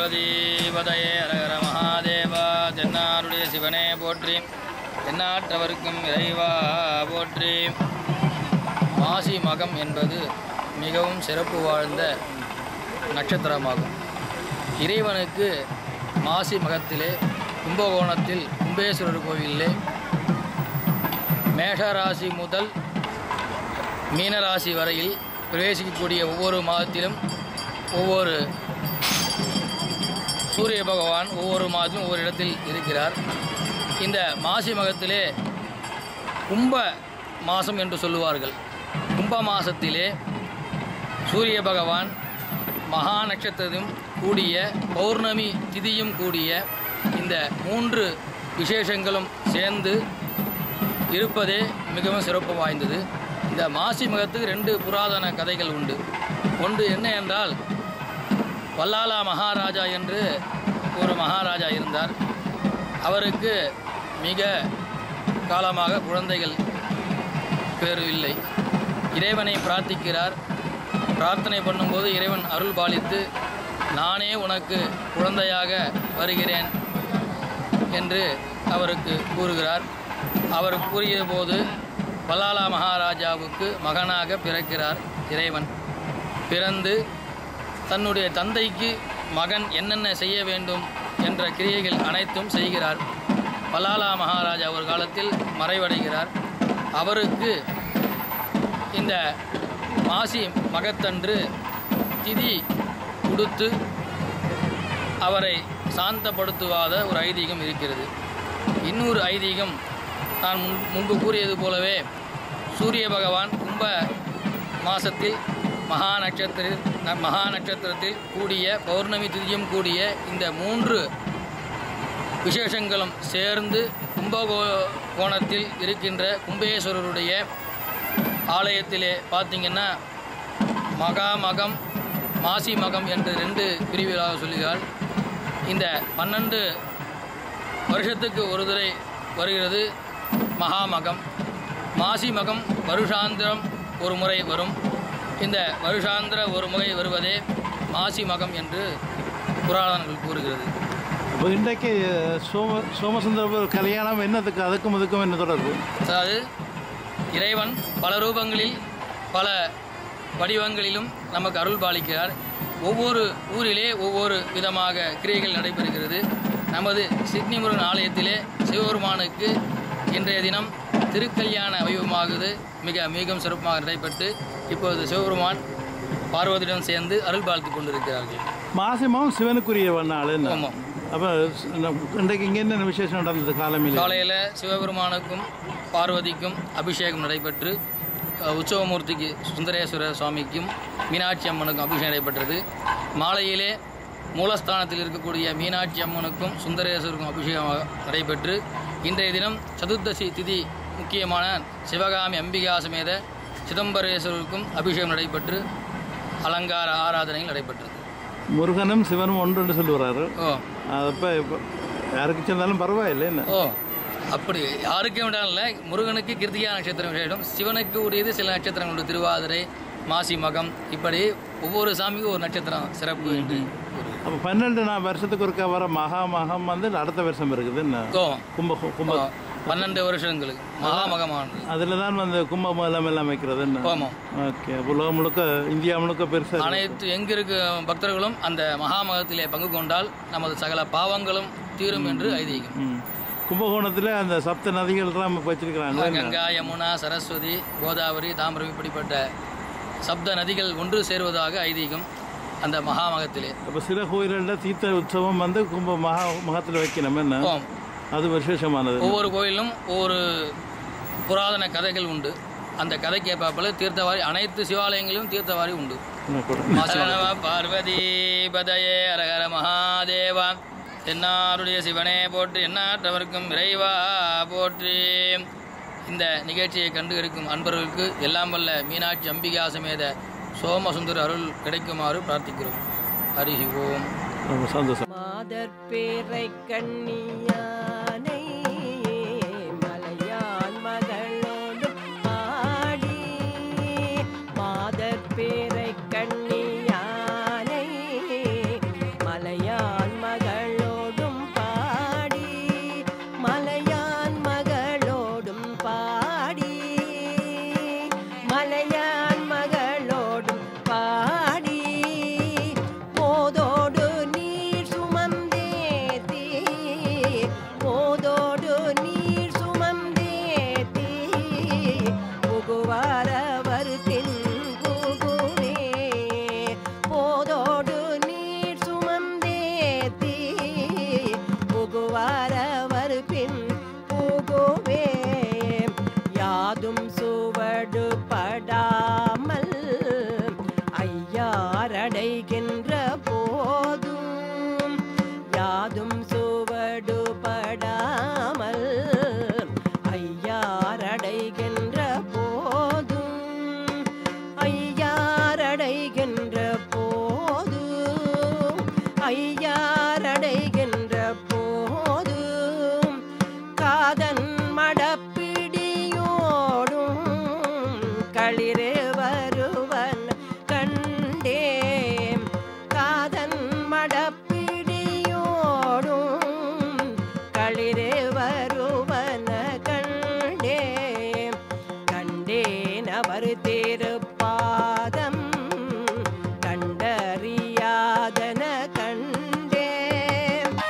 பார்வதீபதையே அரகர மகாதேவா தென்னாருடைய சிவனே போற்றி தென்னாற்றவருக்கும் இறைவா போற்றி மாசி மகம் என்பது மிகவும் சிறப்பு வாழ்ந்த நட்சத்திரமாகும் இறைவனுக்கு மாசி மகத்திலே கும்பகோணத்தில் கும்பேஸ்வரர் கோவிலிலே மேஷராசி முதல் மீனராசி வரையில் பிரவேசிக்கக்கூடிய ஒவ்வொரு மாதத்திலும் ஒவ்வொரு சூரிய பகவான் ஒவ்வொரு மாதத்திலும் ஒவ்வொரு இடத்தில் இருக்கிறார் இந்த மாசி மகத்திலே கும்ப மாதம் என்று சொல்லுவார்கள் கும்ப மாசத்திலே சூரிய பகவான் மகா நட்சத்திரம் கூடிய பௌர்ணமி திதியும் கூடிய இந்த மூன்று விசேஷங்களும் சேர்ந்து இருப்பதே மிகவும் சிறப்பு வாய்ந்தது இந்த மாசி மகத்துக்கு ரெண்டு புராதன கதைகள் உண்டு ஒன்று என்ன என்றால் வல்லாலா மகாராஜா என்று ஒரு மகாராஜா இருந்தார் அவருக்கு மிக காலமாக குழந்தைகள் பேரு இல்லை இறைவனை பிரார்த்திக்கிறார் பிரார்த்தனை பண்ணும்போது இறைவன் அருள் பாலித்து நானே உனக்கு குழந்தையாக வருகிறேன் என்று அவருக்கு கூறுகிறார் அவர் கூறிய போது வல்லாலா மகாராஜாவுக்கு மகனாக பிறக்கிறார் இறைவன் பிறந்து தன்னுடைய தந்தைக்கு மகன் என்னென்ன செய்ய வேண்டும் என்ற கிரியைகள் அனைத்தும் செய்கிறார் வல்லாலா மகாராஜா ஒரு காலத்தில் மறைவடைகிறார் அவருக்கு இந்த மாசி மகத்தன்று திதி கொடுத்து அவரை சாந்தப்படுத்துவாத ஒரு ஐதீகம் இருக்கிறது இன்னொரு ஐதீகம் நான் முன் முன்பு கூறியது போலவே சூரிய பகவான் கும்ப மாசத்தில் மகா நட்சத்திர ந- மகா நட்சத்திரத்தில் கூடிய பௌர்ணமி திதியும் கூடிய இந்த மூன்று விசேஷங்களும் சேர்ந்து கும்பகோ கோணத்தில் இருக்கின்ற கும்பேஸ்வரருடைய ஆலயத்திலே பார்த்தீங்கன்னா மகா மகம் மாசி மகம் என்று ரெண்டு பிரிவுகளாக சொல்லுகிறார் இந்த பன்னெண்டு வருஷத்துக்கு ஒரு தடவை வருகிறது மகாமகம் மாசி மகம் வருஷாந்திரம் ஒரு முறை வரும் இந்த வருஷாந்திர ஒரு முறை வருவதே மாசி மகம் என்று புராணங்கள் கூறுகிறது இப்போ இன்றைக்கு சோம சோமசுந்தர கல்யாணம் என்னதுக்கு அதுக்கும் இதுக்கும் என்ன தொடர்பு அதாவது இறைவன் பல ரூபங்களில் பல வடிவங்களிலும் நமக்கு அருள் பாலிக்கிறார் ஒவ்வொரு ஊரிலே ஒவ்வொரு விதமாக கிரியைகள் நடைபெறுகிறது நமது சிட்னி முருகன் ஆலயத்திலே சிவபெருமானுக்கு இன்றைய தினம் திருக்கல்யாண வைபவமாகுது மிக மிகவும் சிறப்பாக நடைபெற்று இப்பொழுது சிவபெருமான் பார்வதியுடன் சேர்ந்து அருள் பாலித்து கொண்டிருக்கிறார்கள் மாசிமாவும் சிவனுக்குரிய நாள் என்ன ஆமாம் அப்போ இன்றைக்கு இங்கே என்ன விசேஷம் நடந்தது காலமையில் காலையில் சிவபெருமானுக்கும் பார்வதிக்கும் அபிஷேகம் நடைபெற்று அஹ், உற்சவமூர்த்திக்கு சுந்தரேஸ்வர சுவாமிக்கும் மீனாட்சி அம்மனுக்கும் அபிஷேகம் நடைபெற்றது மாலையிலே மூலஸ்தானத்தில் இருக்கக்கூடிய மீனாட்சி அம்மனுக்கும் சுந்தரேஸ்வருக்கும் அபிஷேகம் நடைபெற்று இன்றைய தினம் சதுர்தசி திதி முக்கியமான சிவகாமி அம்பிகா சமேத சிதம்பரேஸ்வரருக்கும் அபிஷேகம் நடைபெற்று அலங்கார ஆராதனைகள் நடைபெற்றது முருகனும் சிவனும் ஒன்றுன்னு சொல்லுவாரு ஓ அப்போ இப்போ யாருக்கு சொன்னாலும் பரவாயில்லை என்ன ஓ அப்படி யாருக்கும் விடாமல் இல்லை முருகனுக்கு கிருத்திகா நட்சத்திரம் விசேஷம் சிவனுக்கு உரியது சில நட்சத்திரங்கள் உண்டு திருவாதிரை மாசி மகம் இப்படி ஒவ்வொரு சாமிக்கும் ஒரு நட்சத்திரம் சிறப்பு என்று கூறுகிறது. அப்போ பன்னெண்டு நான் வருஷத்துக்கு ஒருக்கா வர மகா மகம் வந்து அடுத்த வருஷம் இருக்குது என்ன ஓ கும்ப கும்ப ஓ, பன்னெண்டு வருஷங்களுக்கு மகாமகமானது அதில் தான் வந்து கும்பமேளம் எல்லாம் வைக்கிறது என்ன ஓமம் ஓகே அப்போ உலகம் முழுக்க இந்தியா முழுக்க பெருசாக அனைத்து எங்கு இருக்க பக்தர்களும் அந்த மகாமகத்திலே பங்கு கொண்டால் நமது சகல பாவங்களும் தீரும் என்று ஐதீகம் ம் கும்பகோணத்தில் அந்த சப்த நதிகள் தான் வச்சிருக்கிறாங்க கங்கா யமுனா சரஸ்வதி கோதாவரி தாமிரம் இப்படிப்பட்ட சப்த நதிகள் ஒன்று சேருவதாக ஐதீகம் அந்த மகாமகத்திலே அப்போ சில கோயில்களில் தீர்த்த உற்சவம் வந்து கும்ப மகா மகத்தில் வைக்கணும் என்ன ஓம் அது விசேஷமானது ஒவ்வொரு கோயிலும் ஒவ்வொரு புராதன கதைகள் உண்டு அந்த கதைக்கு ஏற்பாப்பில் தீர்த்தவாரி அனைத்து சிவாலயங்களிலும் தீர்த்தவாரி உண்டு என்ன கூட நம பார்வதி பதயே அரகர மகாதேவா தென்னாருடைய சிவனே போற்றி எண்ணாற்றவர்க்கும் இறைவா போற்றி இந்த நிகழ்ச்சியை கண்டு இருக்கும் அன்பர்களுக்கு எல்லாம் வல்ல மீனாட்சி அம்பிகா சமேத சோமசுந்தர அருள் கிடைக்குமாறு பிரார்த்திக்கிறோம் ஹரி ஓம் ரொம்ப சந்தோஷம் மாதர் பேரை கண்ணியானை மலையான் மகளோடு ஆடி மாதர் பேரை கண்ணியானை மலையான் சுவடு படாமல் ஐயாரடைகின்ற போதும் யாதும் சுவடு படாமல் ஐயாரடைகின்ற போதும் ஐயாரடைகின்ற போதும் ஐயாரடைகின்ற போதும் காதன் மடப்பிடியோடும் களிறு வருவன் கண்டேன் காதன் மடப்பிடியோடும் களிறு வருவன கண்டேன் கண்டேன் அவர் திருப்பாதம் கண்டறியாதன கண்டேன்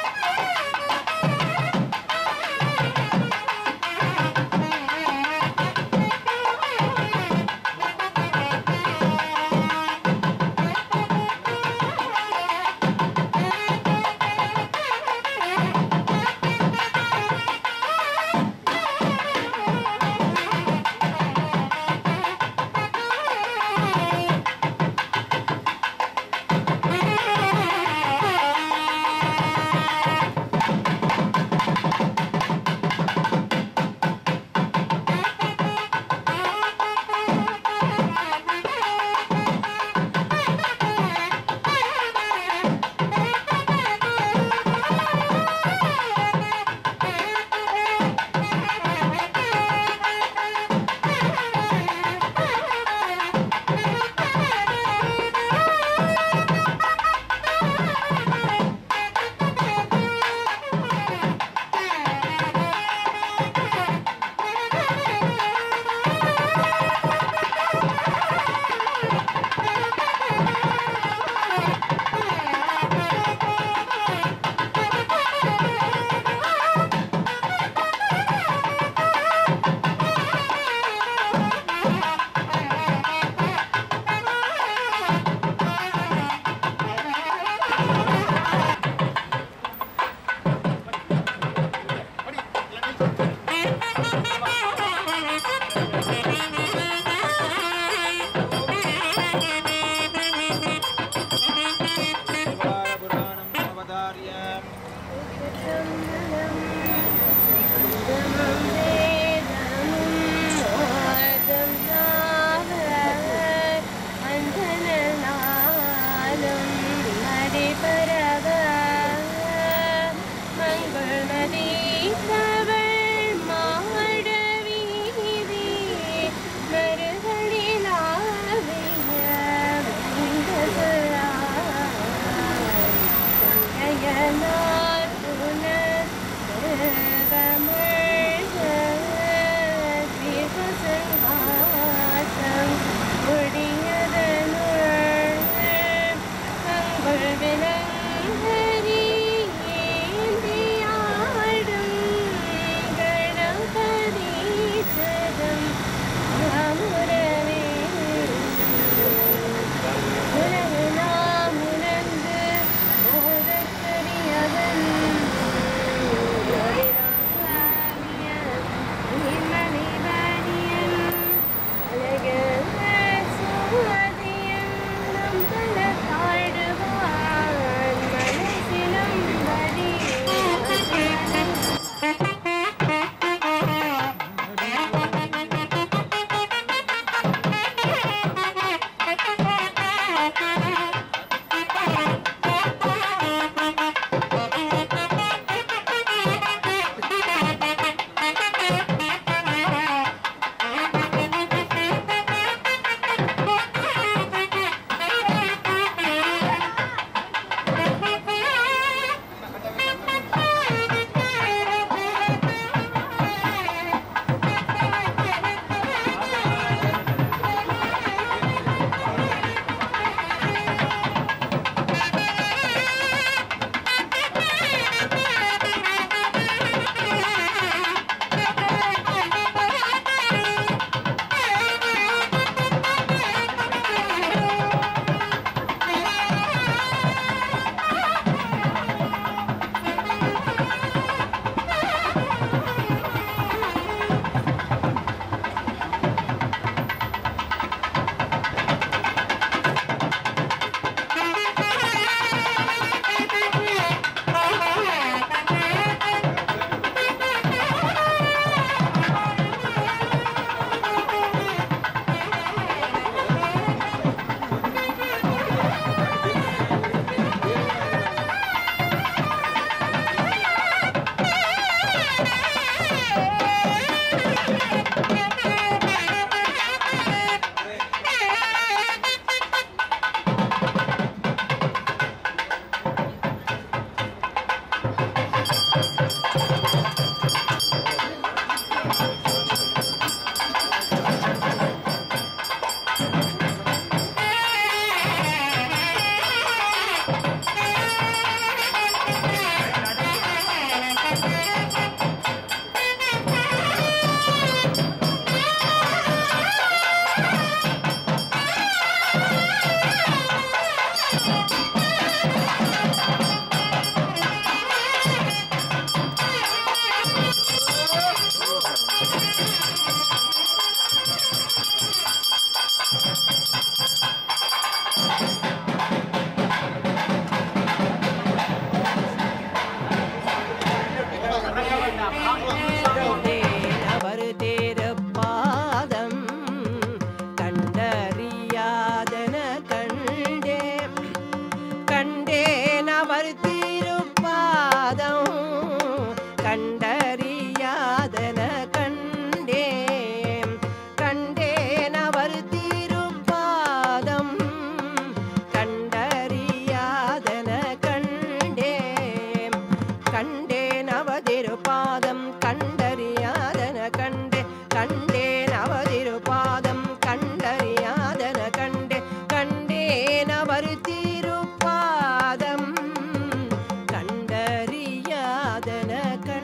வருவன